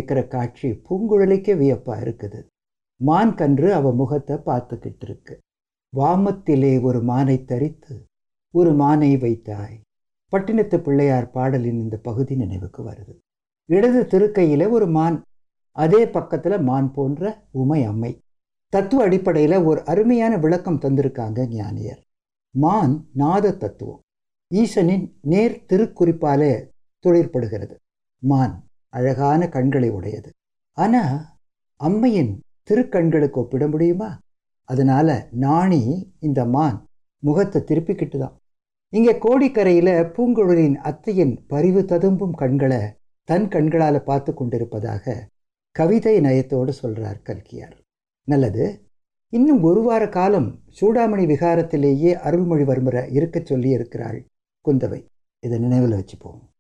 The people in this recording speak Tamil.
நிற்கிற காட்சி பூங்குழலிக்கே வியப்பா இருக்குது மான் கன்று அவ முகத்தை பார்த்துக்கிட்டு இருக்கு வாமத்திலே ஒரு மானை தரித்து ஒரு மானை வைத்தாய் பட்டினத்து பிள்ளையார் பாடலின் இந்த பகுதி நினைவுக்கு வருது இடது திருக்கையில ஒரு மான் அதே பக்கத்துல மான் போன்ற உமை அம்மை தத்துவ அடிப்படையில் ஒரு அருமையான விளக்கம் தந்திருக்காங்க ஞானியர் மான் நாத தத்துவம் ஈசனின் நேர் திருக்குறிப்பாலே தொழிற்படுகிறது மான் அழகான கண்களை உடையது ஆனா அம்மையின் திருக்கண்களுக்கு ஒப்பிட முடியுமா அதனால நாணி இந்த மான் முகத்தை திருப்பிக்கிட்டு தான் இங்கே கோடிக்கரையில் பூங்குழலின் அத்தையின் பரிவு ததும்பும் கண்களை தன் கண்களால் பார்த்து கொண்டிருப்பதாக கவிதை நயத்தோடு சொல்றார் கல்கியார் நல்லது இன்னும் ஒரு வார காலம் சூடாமணி விகாரத்திலேயே அருள்மொழிவர்மரை இருக்கச் சொல்லி இருக்கிறாள் குந்தவை இதை நினைவில் வச்சுப்போம்